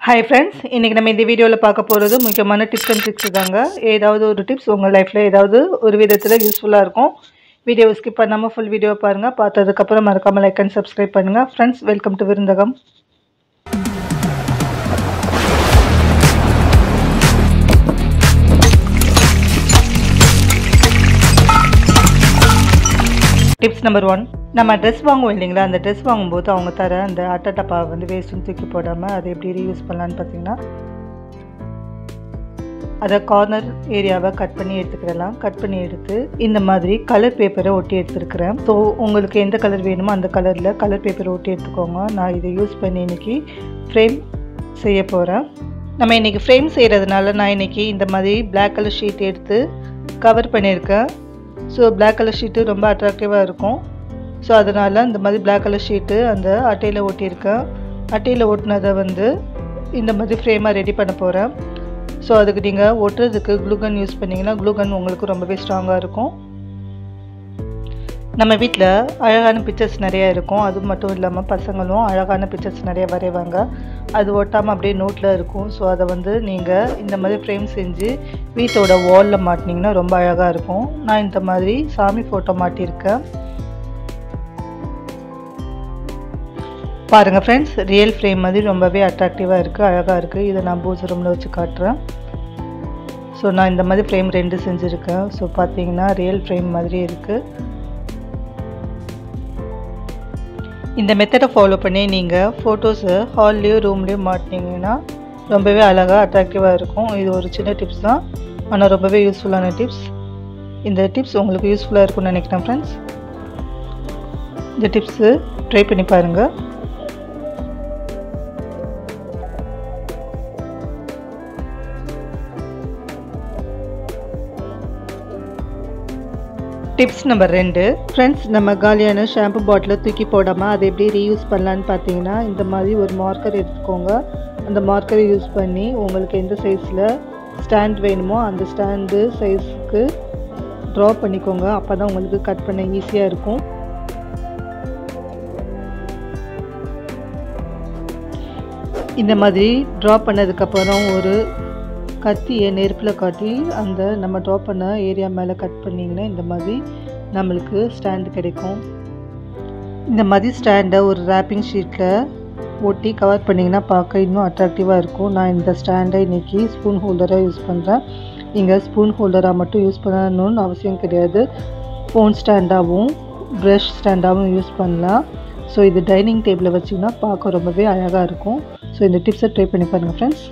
hi friends இன்றைக்கி நம்ம இந்த வீடியோவில் பார்க்க போகிறது முக்கியமான டிப்ஸ் அண்ட் ட்ரிக்ஸ் தாங்க ஏதாவது ஒரு டிப்ஸ் உங்கள் லைஃப்பில் ஏதாவது ஒரு விதத்தில் யூஸ்ஃபுல்லாக இருக்கும் வீடியோவை ஸ்கிப் பண்ணாமல் ஃபுல் வீடியோ பாருங்கள் பார்த்ததுக்கப்புறம் மறக்காமல் லைக் அண்ட் சப்ஸ்கிரைப் பண்ணுங்கள் friends welcome to Virundhagam tips number one நம்ம ட்ரெஸ் வாங்குவோம் இல்லைங்களா அந்த ட்ரெஸ் வாங்கும்போது அவங்க தர அந்த அட்டை டப்பாவை வந்து வேஸ்ட்டுன்னு தூக்கி போடாமல் அதை எப்படி ரீயூஸ் பண்ணலான்னு பார்த்தீங்கன்னா அதை கார்னர் ஏரியாவை கட் பண்ணி எடுத்துக்கிடலாம் கட் பண்ணி எடுத்து இந்த மாதிரி கலர் பேப்பரை ஒட்டி எடுத்துருக்கிறேன் ஸோ உங்களுக்கு எந்த கலர் வேணுமோ அந்த கலரில் கலர் பேப்பரை ஒட்டி எடுத்துக்கோங்க நான் இதை யூஸ் பண்ணி இன்றைக்கி ஃப்ரேம் செய்ய போகிறேன் நம்ம இன்றைக்கி ஃப்ரேம் செய்கிறதுனால நான் இன்றைக்கி இந்த மாதிரி பிளாக் கலர் ஷீட் எடுத்து கவர் பண்ணியிருக்கேன் ஸோ பிளாக் கலர் ஷீட்டு ரொம்ப அட்ராக்டிவாக இருக்கும் ஸோ அதனால் இந்த மாதிரி பிளாக் கலர் ஷீட்டு அந்த அட்டையில் ஒட்டியிருக்கேன் அட்டையில் ஒட்டினதை வந்து இந்த மாதிரி ஃப்ரேமாக ரெடி பண்ண போகிறேன் ஸோ அதுக்கு நீங்கள் ஒட்டுறதுக்கு க்ளூகன் யூஸ் பண்ணிங்கன்னா க்ளூகன் உங்களுக்கு ரொம்பவே ஸ்ட்ராங்காக இருக்கும் நம்ம வீட்டில் அழகான பிக்சர்ஸ் நிறையா இருக்கும் அது மட்டும் இல்லாமல் பசங்களும் அழகான பிக்சர்ஸ் நிறைய வரைவாங்க அது ஒட்டாமல் அப்படியே நோட்டில் இருக்கும் ஸோ அதை வந்து நீங்கள் இந்த மாதிரி ஃப்ரேம் செஞ்சு வீட்டோட வாலில் மாட்டினீங்கன்னா ரொம்ப அழகாக இருக்கும் நான் இந்த மாதிரி சாமி ஃபோட்டோ மாட்டியிருக்கேன் பாருங்கள் ஃப்ரெண்ட்ஸ் ரியல் ஃப்ரேம் மாதிரி ரொம்பவே அட்ராக்டிவாக இருக்குது அழகாக இருக்குது இதை நான் பூஜை ரூமில் வச்சு காட்டுறேன் ஸோ நான் இந்த மாதிரி ஃப்ரேம் ரெண்டு செஞ்சுருக்கேன் ஸோ பார்த்தீங்கன்னா ரியல் ஃப்ரேம் மாதிரி இருக்குது இந்த மெத்தடை ஃபாலோ பண்ணி நீங்கள் ஃபோட்டோஸை ஹால்லேயோ ரூம்லேயோ மாட்டினீங்கன்னா ரொம்பவே அழகாக அட்ராக்டிவாக இருக்கும் இது ஒரு சின்ன டிப்ஸ் தான் ஆனால் ரொம்பவே யூஸ்ஃபுல்லான டிப்ஸ் இந்த டிப்ஸ் உங்களுக்கு யூஸ்ஃபுல்லாக இருக்கும்னு நினைக்கிறேன் ஃப்ரெண்ட்ஸ் இந்த டிப்ஸு ட்ரை பண்ணி பாருங்கள் டிப்ஸ் நம்பர் ரெண்டு ஃப்ரெண்ட்ஸ் நம்ம காலியான ஷாம்பு பாட்டிலை தூக்கி போடாமல் அதை எப்படி ரீயூஸ் பண்ணலான்னு பார்த்தீங்கன்னா இந்த மாதிரி ஒரு மார்க்கர் எடுத்துக்கோங்க அந்த மார்க்கரை யூஸ் பண்ணி உங்களுக்கு எந்த சைஸில் ஸ்டாண்ட் வேணுமோ அந்த ஸ்டாண்டு சைஸ்க்கு ட்ரா பண்ணிக்கோங்க அப்போ தான் உங்களுக்கு கட் பண்ண ஈஸியாக இருக்கும் இந்த மாதிரி ட்ரா பண்ணதுக்கப்புறம் ஒரு கத்தியை நெருப்பில் காட்டி அந்த நம்ம ட்ரா பண்ண ஏரியா மேலே கட் பண்ணிங்கன்னா இந்த மாதிரி நம்மளுக்கு ஸ்டாண்டு கிடைக்கும் இந்த மாதிரி ஸ்டாண்டை ஒரு ரேப்பிங் ஷீட்டில் ஒட்டி கவர் பண்ணிங்கன்னா பார்க்க இன்னும் அட்ராக்டிவாக இருக்கும் நான் இந்த ஸ்டாண்டை இன்றைக்கி ஸ்பூன் ஹோல்டராக யூஸ் பண்ணுறேன் நீங்கள் ஸ்பூன் ஹோல்டராக மட்டும் யூஸ் பண்ணணும்னு அவசியம் கிடையாது ஃபோன் ஸ்டாண்டாகவும் ப்ரஷ் ஸ்டாண்டாகவும் யூஸ் பண்ணலாம் ஸோ இது டைனிங் டேபிளில் வச்சிங்கன்னா பார்க்க ரொம்பவே அழகாக இருக்கும் ஸோ இந்த டிப்ஸை ட்ரை பண்ணி பாருங்கள் ஃப்ரெண்ட்ஸ்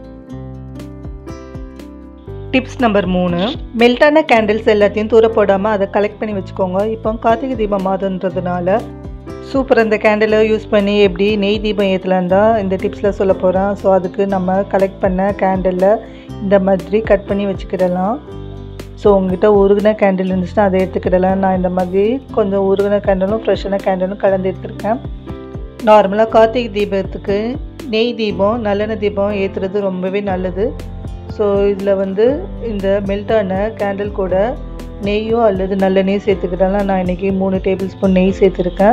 டிப்ஸ் நம்பர் மூணு மெல்ட்டான கேண்டில்ஸ் எல்லாத்தையும் தூர போடாமல் அதை கலெக்ட் பண்ணி வச்சுக்கோங்க இப்போ கார்த்திகை தீபம் மாதன்றதுனால சூப்பர் அந்த கேண்டிலை யூஸ் பண்ணி எப்படி நெய் தீபம் ஏற்றலான் தான் இந்த டிப்ஸில் சொல்ல போகிறேன் ஸோ அதுக்கு நம்ம கலெக்ட் பண்ண கேண்டிலில் இந்த மாதிரி கட் பண்ணி வச்சுக்கிடலாம் ஸோ உங்ககிட்ட உருகின கேண்டில் இருந்துச்சுன்னா அதை எடுத்துக்கிடலாம் நான் இந்த மாதிரி கொஞ்சம் உருகின கேண்டலும் ஃப்ரெஷ்ஷான கேண்டலும் கலந்து எடுத்துருக்கேன் நார்மலாக கார்த்திகை தீபத்துக்கு நெய் தீபம் நல்லெண்ணெய் தீபம் ஏற்றுறது ரொம்பவே நல்லது ஸோ இதில் வந்து இந்த மெல்ட்டான கேண்டில் கூட நெய்யோ அல்லது நல்லெண்ணெய் சேர்த்துக்கிட்டாலும் நான் இன்றைக்கி மூணு டேபிள் ஸ்பூன் நெய் சேர்த்துருக்கேன்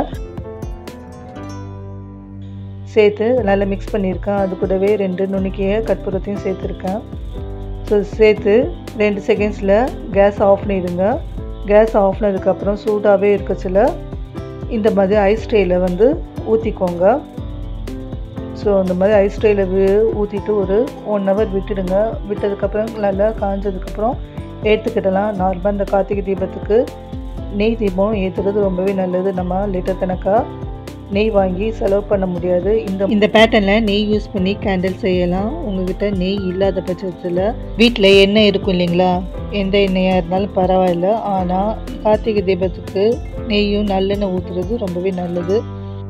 சேர்த்து நல்லா மிக்ஸ் பண்ணியிருக்கேன் அது கூடவே ரெண்டு நுணுக்கிய கற்பூரத்தையும் சேர்த்துருக்கேன் ஸோ சேர்த்து ரெண்டு செகண்ட்ஸில் கேஸ் ஆஃப் பண்ணிடுங்க கேஸ் ஆஃப் பண்ணதுக்கப்புறம் சூடாகவே இருக்கச்சில் இந்த மாதிரி ஐஸ் ட்ரேயில் வந்து ஊற்றிக்கோங்க ஸோ இந்த மாதிரி ஐஸ் ட்ரேயில் ஊற்றிட்டு ஒரு ஒன் ஹவர் விட்டுடுங்க விட்டதுக்கப்புறம் நல்லா காஞ்சதுக்கப்புறம் ஏற்றுக்கிடலாம் நார்மலாக இந்த கார்த்திகை தீபத்துக்கு நெய் தீபம் ஏற்றுறது ரொம்பவே நல்லது நம்ம லிட்டர் கணக்காக நெய் வாங்கி செலவு பண்ண முடியாது இந்த இந்த பேட்டர்னில் நெய் யூஸ் பண்ணி கேண்டில் செய்யலாம் உங்ககிட்ட நெய் இல்லாத பட்சத்தில் வீட்டில் எண்ணெய் இருக்கும் இல்லைங்களா எந்த எண்ணெயாக இருந்தாலும் பரவாயில்ல ஆனால் கார்த்திகை தீபத்துக்கு நெய்யும் நல்லெண்ணெய் ஊற்றுறது ரொம்பவே நல்லது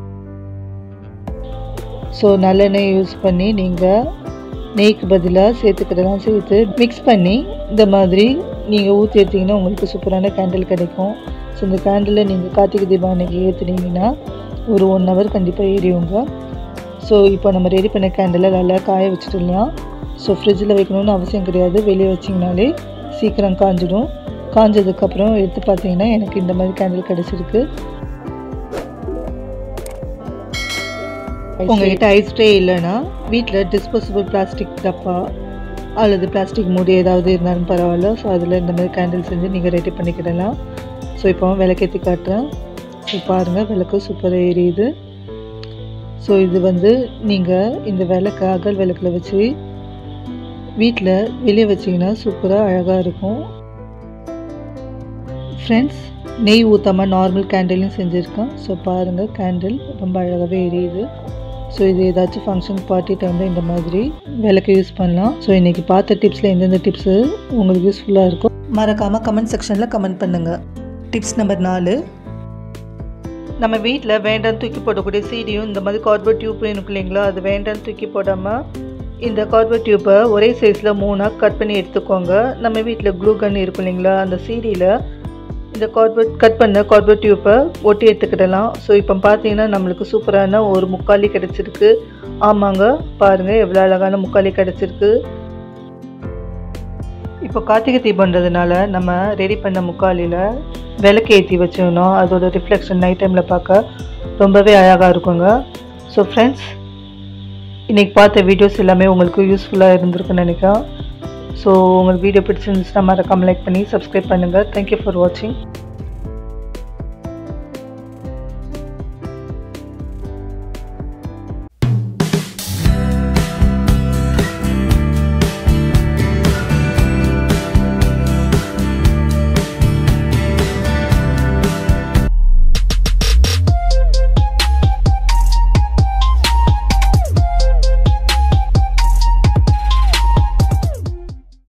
ஸோ நல்லெண்ணெய் யூஸ் பண்ணி நீங்கள் நெய்க்கு பதிலாக சேர்த்துக்கிட்டலாம் சேர்த்து மிக்ஸ் பண்ணி இந்த மாதிரி நீங்கள் ஊற்றி எடுத்திங்கன்னா உங்களுக்கு சூப்பரான கேண்டில் கிடைக்கும் ஸோ இந்த கேண்டிலை நீங்கள் கார்த்திகை தீபம் அன்றைக்கி ஏற்றுனீங்கன்னா ஒரு ஒன் ஹவர் கண்டிப்பாக ஏறிவுங்க ஸோ இப்போ நம்ம ரெடி பண்ண கேண்டிலை நல்லா காய வச்சுட்டுலாம் ஸோ ஃப்ரிட்ஜில் வைக்கணும்னு அவசியம் கிடையாது வெளியே வச்சிங்கனாலே சீக்கிரம் காஞ்சிடும் காஞ்சதுக்கப்புறம் எடுத்து பார்த்தீங்கன்னா எனக்கு இந்த மாதிரி கேண்டில் கிடச்சிருக்கு உங்ககிட்ட ஐஸ் ட்ரே இல்லைன்னா வீட்டில் டிஸ்போசபிள் பிளாஸ்டிக் டப்பா அல்லது பிளாஸ்டிக் மூடி ஏதாவது இருந்தாலும் பரவாயில்ல ஸோ அதில் இந்த மாதிரி கேண்டில் செஞ்சு நீங்கள் ரெடி பண்ணிக்கிடலாம் ஸோ இப்போ விளக்கேற்றி காட்டுறேன் ஸோ பாருங்கள் விளக்கு சூப்பராக எரியுது ஸோ இது வந்து நீங்கள் இந்த விளக்கு அகல் விளக்கில் வச்சு வீட்டில் வெளியே வச்சிங்கன்னா சூப்பராக அழகாக இருக்கும் ஃப்ரெண்ட்ஸ் நெய் ஊற்றாமல் நார்மல் கேண்டிலும் செஞ்சுருக்கேன் ஸோ பாருங்கள் கேண்டில் ரொம்ப அழகாகவே எரியுது ஸோ இது ஏதாச்சும் ஃபங்க்ஷன் பார்ட்டி டைமில் இந்த மாதிரி விளக்கு யூஸ் பண்ணலாம் ஸோ இன்றைக்கி பார்த்த டிப்ஸில் எந்தெந்த டிப்ஸு உங்களுக்கு யூஸ்ஃபுல்லாக இருக்கும் மறக்காமல் கமெண்ட் செக்ஷனில் கமெண்ட் பண்ணுங்கள் டிப்ஸ் நம்பர் நாலு நம்ம வீட்டில் வேண்டாம் தூக்கி போடக்கூடிய சீடியும் இந்த மாதிரி கார்போர்ட் டியூப் இருக்கும் இல்லைங்களா அது வேண்டாம் தூக்கி போடாமல் இந்த கார்போர்ட் டியூப்பை ஒரே சைஸில் மூணாக கட் பண்ணி எடுத்துக்கோங்க நம்ம வீட்டில் க்ளூ கன் இருக்கும் இல்லைங்களா அந்த சீடியில் இந்த கார்போர்ட் கட் பண்ண கார்போர்ட் டியூப்பை ஒட்டி எடுத்துக்கிடலாம் ஸோ இப்போ பார்த்தீங்கன்னா நம்மளுக்கு சூப்பரான ஒரு முக்காலி கிடச்சிருக்கு ஆமாங்க பாருங்கள் எவ்வளோ அழகான முக்காலி கிடச்சிருக்கு இப்போ கார்த்திகை தீபன்றதுனால நம்ம ரெடி பண்ண முக்காலியில் விளக்கு ஏற்றி வச்சோம்னா அதோட ரிஃப்ளெக்ஷன் நைட் டைமில் பார்க்க ரொம்பவே அழகாக இருக்குங்க ஸோ ஃப்ரெண்ட்ஸ் இன்றைக்கி பார்த்த வீடியோஸ் எல்லாமே உங்களுக்கு யூஸ்ஃபுல்லாக இருந்திருக்குன்னு நினைக்கிறேன் ஸோ உங்களுக்கு வீடியோ பிடிச்சிருந்துச்சுன்னா மறக்காமல் லைக் பண்ணி சப்ஸ்கிரைப் பண்ணுங்கள் தேங்க்யூ ஃபார் வாட்சிங்